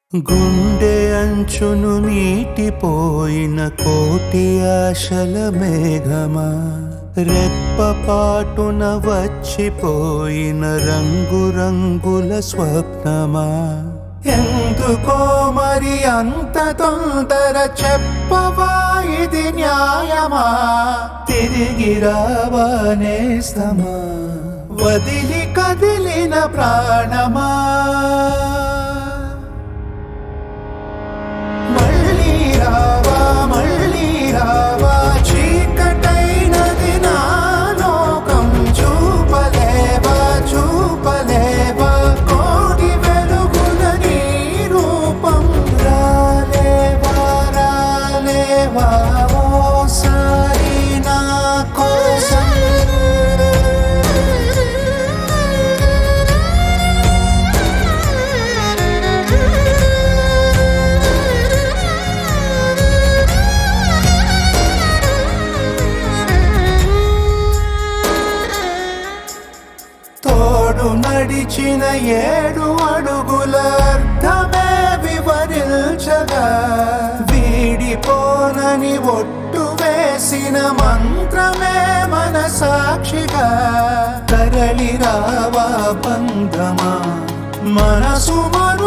గుండె అంచును నీటిపోయిన కోటి ఆశల మేఘమా రెప్పపాటున వచ్చిపోయిన రంగురంగుల స్వప్నమా ఎందుకో మరి అంత తొందర చెప్పవా ఇది న్యాయమా తిరిగి రావానేస్తమా వదిలి కదిలిన ప్రాణమా మళ్ళీ రావా మళ్ళీ రావా చీకటైనది నా లోకం చూపలేవా చూపలేవా కోటి వెలుగుల నీ రూపం రాలేవా రాలేవా ఓసారి నా కోసం తోడు నడిచిన ఏడు అడుగుల అర్థమే వివరించగా వీడిపోనని ఒట్టు వేసిన మంత్రమే మన సాక్షిగా తరలి రావా బంధమా మనసు మన